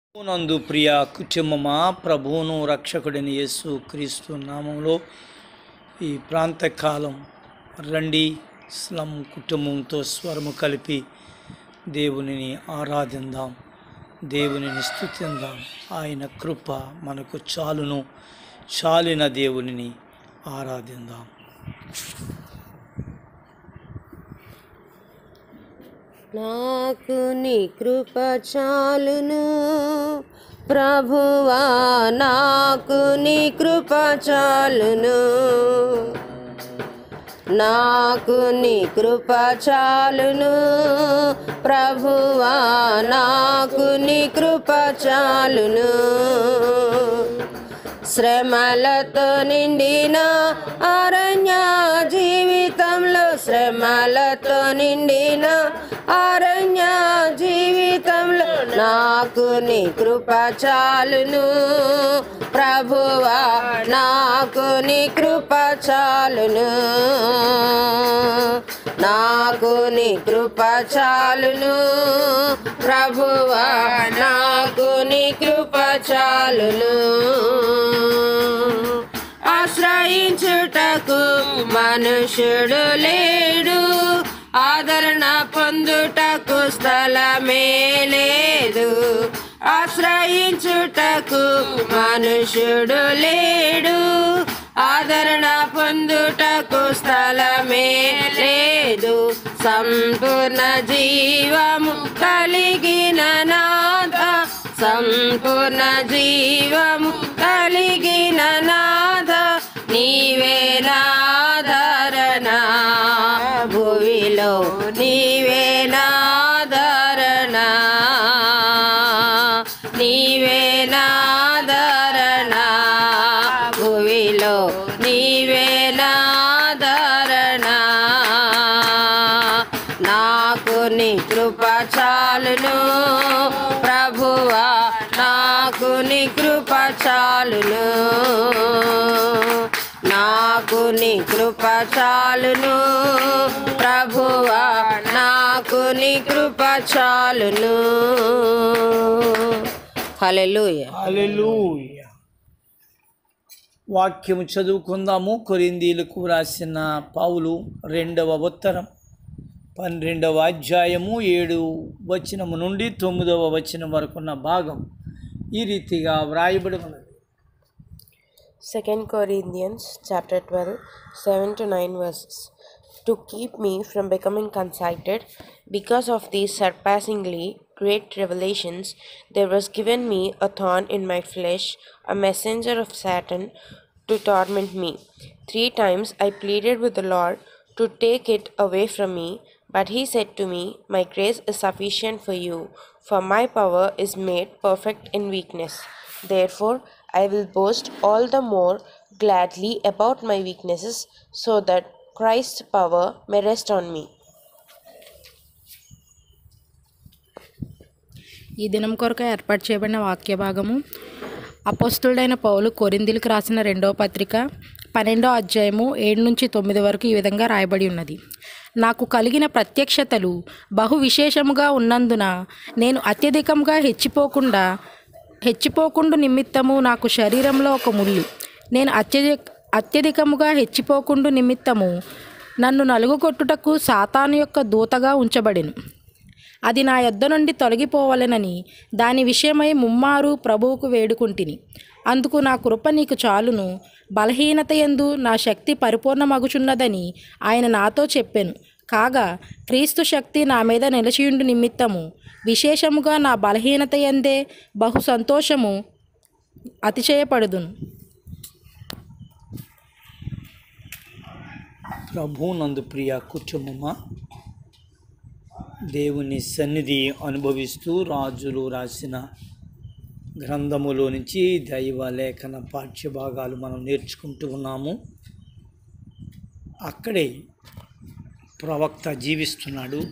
నందు ప్రియ కుటుంబమా ప్రభువును రక్షకుడిని యేసు క్రీస్తు నామంలో ఈ ప్రాంతకాలం రండి స్లం కుటుంబంతో స్వరము కలిపి దేవునిని ఆరాధిందాం దేవునిని స్తుతిందాం ఆయన కృప మనకు చాలును చాలిన దేవునిని ఆరాధిందాం నాకు నీ కృప చాలును ప్రభువా నాకు నీ కృప చాలును నాకు నీ కృప చాలును ప్రభువా నాకు నీ కృప చాలును శ్రమలతో నిండిన అరణ్య జీవితంలో శ్రమలతో నిండిన అరణ్య జీవితంలో నాకు నీ కృప చాలును ప్రభువా నాకు నీ కృప చాలును నాకు నీ కృప చాలును ప్రభువా నాకు నీ కృప చాలును ఆశ్రయించుటకు మనుషుడు లేడు ఆదరణ పొందుటకు స్థలమే లేదు ఆశ్రయించుటకు మనుషుడు లేడు ఆదరణ పొందుటకు స్థలమే లేదు సంపూర్ణ జీవము కలిగిన నాథ సంపూర్ణ జీవము కలిగిన నాథ నీవే నాదరణ భువిలో నీవే నాదరణ నీవే నాదరణ భువిలో నీవే నాదరణ నాకు నీ కృప చాలును ప్రభువా నాకు నీ కృప చాలును నాకు నీ కృప చాలును ప్రభువా నాకు నీ కృప చాలును హల్లెలూయా హల్లెలూయా వాక్యము చదువుకుందాము కొరిందీలకు రాసిన పావులు రెండవ ఉత్తరం పన్నెండవ అధ్యాయము ఏడు వచనము నుండి తొమ్మిదవ వచనం వరకున్న భాగం ఈ రీతిగా వ్రాయబడి ఉన్నది 2 Corinthians chapter 12, 7 to 9 verses. To keep me from becoming conceited because of these surpassingly great revelations, there was given me a thorn in my flesh, a messenger of Satan to torment me. Three times I pleaded with the Lord to take it away from me, but he said to me, My grace is sufficient for you, for my power is made perfect in weakness. Therefore, I will boast all the more gladly about my weaknesses, so that Christ's power may rest on me. ఈ దినం కొరకు ఏర్పాటు చేయబడిన వాక్య భాగము అపోస్తుడైన పౌలు కొరిందులకు రాసిన రెండవ పత్రిక పన్నెండో అధ్యాయము ఏడు నుంచి తొమ్మిది వరకు ఈ విధంగా రాయబడి ఉన్నది నాకు కలిగిన ప్రత్యక్షతలు బహు విశేషముగా ఉన్నందున నేను అత్యధికంగా హెచ్చిపోకుండా హెచ్చిపోకుండా నిమిత్తము నాకు శరీరంలో ఒక ముళ్ళు నేను అత్యధిక అత్యధికముగా హెచ్చిపోకుండా నిమిత్తము నన్ను నలుగుకొట్టుటకు సాతాను యొక్క దూతగా ఉంచబడెను అది నా యొద్ద నుండి తొలగిపోవలెనని దాని విషయమై ముమ్మారు ప్రభువుకు వేడుకుంటిని అందుకు నా కృప నీకు చాలును బలహీనత ఎందు నా శక్తి పరిపూర్ణమగుచున్నదని ఆయన నాతో చెప్పెను కాగా క్రీస్తు శక్తి నా మీద నిలిచియుండు నిమిత్తము విశేషముగా నా బలహీనత ఎందే బహు సంతోషము అతిశయపడుదును ప్రభునందు ప్రియ కుటుంబమా దేవుని సన్నిధి అనుభవిస్తూ రాజులు రాసిన గ్రంథములో నుంచి దైవ లేఖన పాఠ్యభాగాలు మనం నేర్చుకుంటూ ఉన్నాము అక్కడే ప్రవక్త జీవిస్తున్నాడు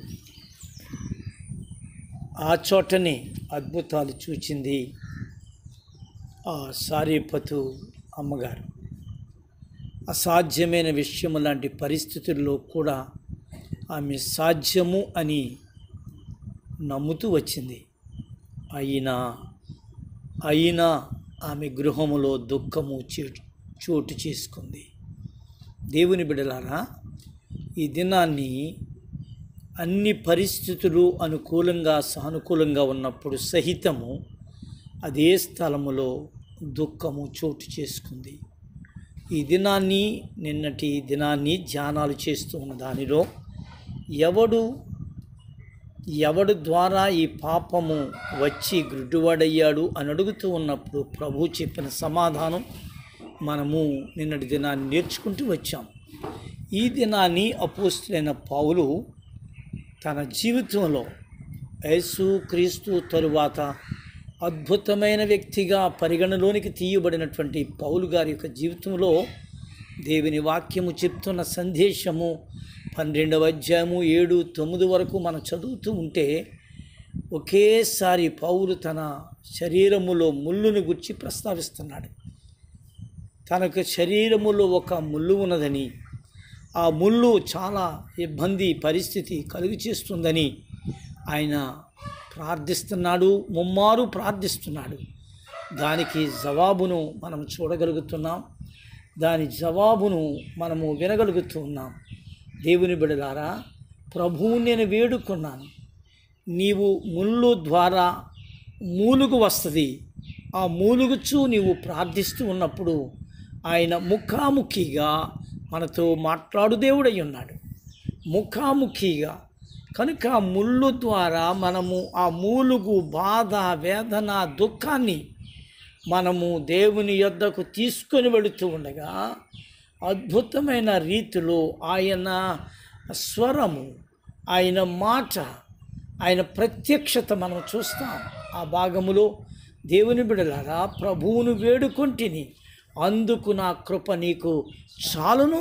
ఆ చోటనే అద్భుతాలు చూచింది ఆ సారీపతు అమ్మగారు అసాధ్యమైన విషయము లాంటి పరిస్థితుల్లో కూడా ఆమె సాధ్యము అని నమ్ముతూ వచ్చింది అయినా అయినా ఆమె గృహములో దుఃఖము చే- చోటు చేసుకుంది దేవుని బిడలారా ఈ దినాన్ని అన్ని పరిస్థితులు అనుకూలంగా సానుకూలంగా ఉన్నప్పుడు సహితము అదే స్థలములో దుఃఖము చోటు చేసుకుంది ఈ దినాన్ని నిన్నటి దినాన్ని ధ్యానాలు చేస్తూ ఉన్న దానిలో ఎవడు ఎవడు ద్వారా ఈ పాపము వచ్చి గుడ్డివాడయ్యాడు అని అడుగుతూ ఉన్నప్పుడు ప్రభు చెప్పిన సమాధానం మనము నిన్నటి దినాన్ని నేర్చుకుంటూ వచ్చాం ఈ దినాన్ని అపోస్తులైన పౌలు తన జీవితంలో యేసు క్రీస్తు తరువాత అద్భుతమైన వ్యక్తిగా పరిగణలోనికి తీయబడినటువంటి పౌలు గారి యొక్క జీవితంలో దేవుని వాక్యము చెప్తున్న సందేశము పన్నెండవ అధ్యాయము ఏడు తొమ్మిది వరకు మనం చదువుతూ ఉంటే ఒకేసారి పౌలు తన శరీరములో ముళ్ళును గుర్చి ప్రస్తావిస్తున్నాడు తనకు శరీరములో ఒక ముళ్ళు ఉన్నదని ఆ ముళ్ళు చాలా ఇబ్బంది పరిస్థితి కలుగు చేస్తుందని ఆయన ప్రార్థిస్తున్నాడు ముమ్మారు ప్రార్థిస్తున్నాడు దానికి జవాబును మనం చూడగలుగుతున్నాం దాని జవాబును మనము వినగలుగుతున్నాం దేవుని బిడలారా ప్రభువు నేను వేడుకున్నాను నీవు ముళ్ళు ద్వారా మూలుగు వస్తుంది ఆ మూలుగుచూ నీవు ప్రార్థిస్తూ ఉన్నప్పుడు ఆయన ముఖాముఖిగా మనతో మాట్లాడు దేవుడై ఉన్నాడు ముఖాముఖిగా కనుక ఆ ముళ్ళు ద్వారా మనము ఆ మూలుగు బాధ వేదన దుఃఖాన్ని మనము దేవుని యొద్దకు తీసుకొని వెళుతూ ఉండగా అద్భుతమైన రీతిలో ఆయన స్వరము ఆయన మాట ఆయన ప్రత్యక్షత మనం చూస్తాం ఆ భాగములో దేవుని బిడలారా ప్రభువును వేడుకొంటిని అందుకు నా కృప నీకు చాలును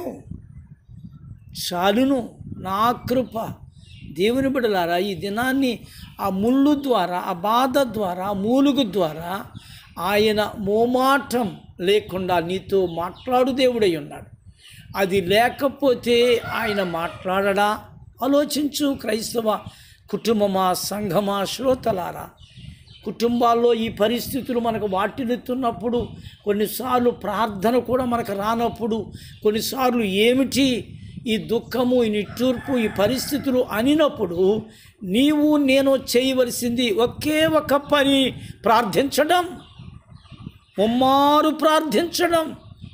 చాలును నా కృప దేవుని బిడలారా ఈ దినాన్ని ఆ ముళ్ళు ద్వారా ఆ బాధ ద్వారా ఆ మూలుగు ద్వారా ఆయన మోమాటం లేకుండా నీతో మాట్లాడు దేవుడై ఉన్నాడు అది లేకపోతే ఆయన మాట్లాడడా ఆలోచించు క్రైస్తవ కుటుంబమా సంఘమా శ్రోతలారా కుటుంబాల్లో ఈ పరిస్థితులు మనకు వాటిల్లుతున్నప్పుడు కొన్నిసార్లు ప్రార్థన కూడా మనకు రానప్పుడు కొన్నిసార్లు ఏమిటి ఈ దుఃఖము ఈ నిట్టూర్పు ఈ పరిస్థితులు అనినప్పుడు నీవు నేను చేయవలసింది ఒకే ఒక పని ప్రార్థించడం ముమ్మారు ప్రార్థించడం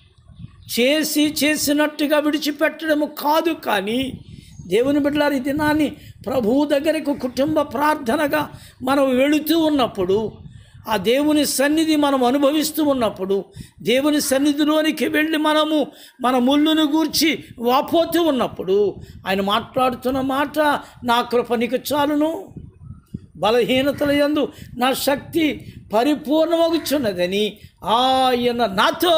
చేసి చేసినట్టుగా విడిచిపెట్టడము కాదు కానీ దేవుని బిడ్డలారి ఈ దినాన్ని ప్రభువు దగ్గరకు కుటుంబ ప్రార్థనగా మనం వెళుతూ ఉన్నప్పుడు ఆ దేవుని సన్నిధి మనం అనుభవిస్తూ ఉన్నప్పుడు దేవుని సన్నిధిలోనికి వెళ్ళి మనము మన ముళ్ళును గూర్చి వాపోతూ ఉన్నప్పుడు ఆయన మాట్లాడుతున్న మాట నా కృప నీకు చాలును బలహీనతల యందు నా శక్తి పరిపూర్ణమగుచున్నదని ఆయన నాతో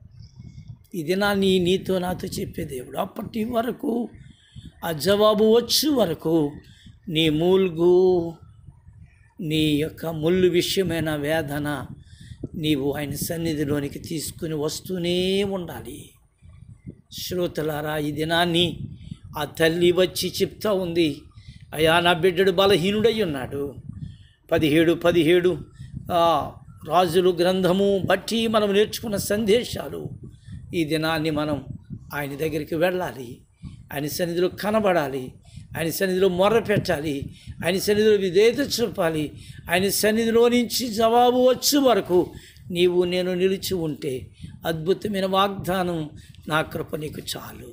ఇది నా నీ నీతో నాతో చెప్పే దేవుడు అప్పటి వరకు ఆ జవాబు వచ్చే వరకు నీ మూల్గు నీ యొక్క ముళ్ళు విషయమైన వేదన నీవు ఆయన సన్నిధిలోనికి తీసుకుని వస్తూనే ఉండాలి శ్రోతలారా ఈ దినాన్ని ఆ తల్లి వచ్చి చెప్తా ఉంది అయా నా బిడ్డడు బలహీనుడై ఉన్నాడు పదిహేడు పదిహేడు ఆ, రాజులు గ్రంథము బట్టి మనం నేర్చుకున్న సందేశాలు ఈ దినాన్ని మనం ఆయన దగ్గరికి వెళ్ళాలి ఆయన సన్నిధిలో కనబడాలి ఆయన సన్నిధిలో మొర్ర పెట్టాలి ఆయన సన్నిధిలో విధేయత చూపాలి ఆయన సన్నిధిలో నుంచి జవాబు వచ్చే వరకు నీవు నేను నిలిచి ఉంటే అద్భుతమైన వాగ్దానం నా కృప నీకు చాలు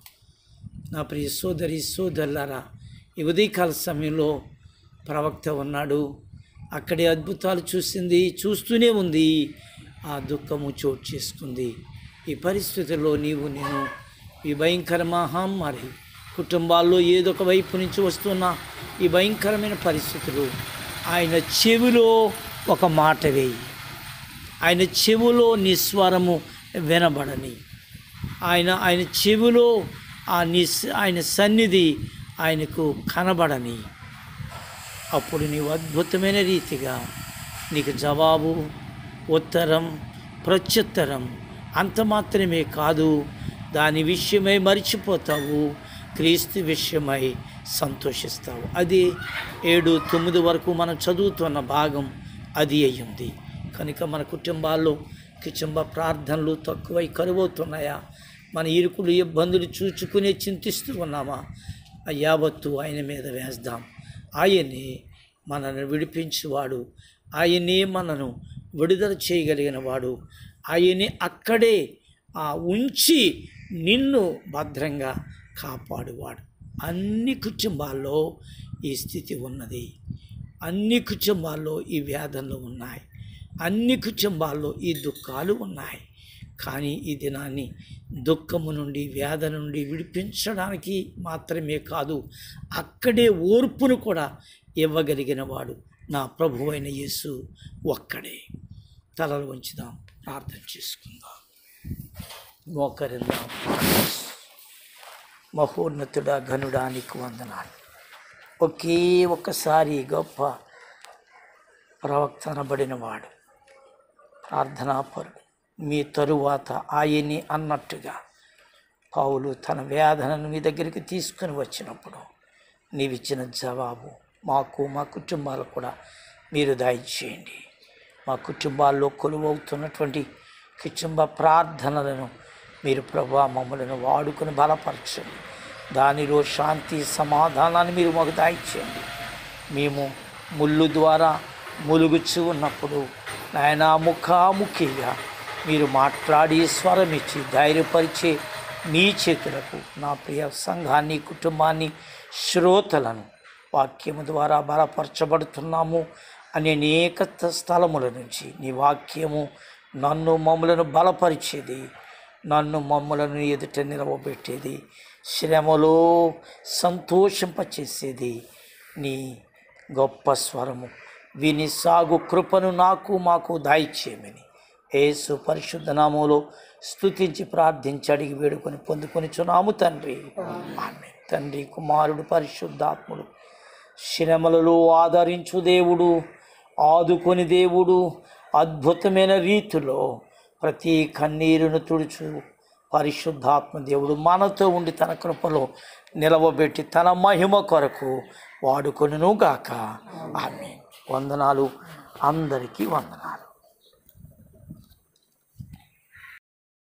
నా ప్రియ సోదరి సోదరులారా ఈ ఉదయకాల సమయంలో ప్రవక్త ఉన్నాడు అక్కడే అద్భుతాలు చూసింది చూస్తూనే ఉంది ఆ దుఃఖము చోటు చేసుకుంది ఈ పరిస్థితుల్లో నీవు నేను ఈ భయంకర మహమ్మారి కుటుంబాల్లో ఏదో ఒక వైపు నుంచి వస్తున్న ఈ భయంకరమైన పరిస్థితులు ఆయన చెవిలో ఒక మాట వేయి ఆయన చెవిలో నీ స్వరము వినబడని ఆయన ఆయన చెవిలో ఆ నీ ఆయన సన్నిధి ఆయనకు కనబడని అప్పుడు నీవు అద్భుతమైన రీతిగా నీకు జవాబు ఉత్తరం ప్రత్యుత్తరం అంత మాత్రమే కాదు దాని విషయమై మర్చిపోతావు క్రీస్తు విషయమై సంతోషిస్తావు అది ఏడు తొమ్మిది వరకు మనం చదువుతున్న భాగం అది అయ్యింది కనుక మన కుటుంబాల్లో కుటుంబ ప్రార్థనలు తక్కువై కరువవుతున్నాయా మన ఇరుకులు ఇబ్బందులు చూచుకునే చింతిస్తూ ఉన్నామా ఆ యావత్తు ఆయన మీద వేద్దాం ఆయనే మనను విడిపించువాడు ఆయనే మనను విడుదల చేయగలిగిన వాడు ఆయనే అక్కడే ఆ ఉంచి నిన్ను భద్రంగా కాపాడువాడు అన్ని కుటుంబాల్లో ఈ స్థితి ఉన్నది అన్ని కుటుంబాల్లో ఈ వేదనలు ఉన్నాయి అన్ని కుటుంబాల్లో ఈ దుఃఖాలు ఉన్నాయి కానీ ఈ దినాన్ని దుఃఖము నుండి వేదన నుండి విడిపించడానికి మాత్రమే కాదు అక్కడే ఓర్పును కూడా ఇవ్వగలిగిన వాడు నా ప్రభువైన యేసు ఒక్కడే తలలు వంచుదాం ప్రార్థన చేసుకుందాం మోకరిందాం మహోన్నతుడా ఘనుడానికి వందనాలు ఒకే ఒక్కసారి గొప్ప ప్రవక్త అనబడినవాడు ప్రార్థనాపరుడు మీ తరువాత ఆయన్ని అన్నట్టుగా పౌలు తన వేదనను మీ దగ్గరికి తీసుకుని వచ్చినప్పుడు నీవిచ్చిన జవాబు మాకు మా కుటుంబాలకు కూడా మీరు దయచేయండి మా కుటుంబాల్లో కొలువవుతున్నటువంటి కుటుంబ ప్రార్థనలను మీరు ప్రభా మమ్మలను వాడుకొని బలపరచండి దానిలో శాంతి సమాధానాన్ని మీరు మాకు దయచేయండి మేము ముళ్ళు ద్వారా ములుగుచ్చు ఉన్నప్పుడు నాయన ముఖాముఖిగా మీరు మాట్లాడి స్వరం ఇచ్చి ధైర్యపరిచే మీ చేతులకు నా ప్రియ సంఘాన్ని కుటుంబాన్ని శ్రోతలను వాక్యము ద్వారా బలపరచబడుతున్నాము అనే అనేక స్థలముల నుంచి నీ వాక్యము నన్ను మమ్మలను బలపరిచేది నన్ను మమ్మలను ఎదుట నిలవబెట్టేది శ్రమలో సంతోషింపచేసేది నీ గొప్ప స్వరము విని సాగు కృపను నాకు మాకు దాయిచ్చేయమని యేసు పరిశుద్ధ నామంలో స్తుతించి ప్రార్థించి అడిగి వేడుకొని పొందుకొని చున్నాము తండ్రి ఆమె తండ్రి కుమారుడు పరిశుద్ధాత్ముడు శ్రమలలో ఆదరించు దేవుడు ఆదుకొని దేవుడు అద్భుతమైన రీతిలో ప్రతి కన్నీరును తుడుచు పరిశుద్ధాత్మ దేవుడు మనతో ఉండి తన కృపలో నిలవబెట్టి తన మహిమ కొరకు వాడుకొనుగాక ఆమె వందనాలు అందరికీ వందనాలు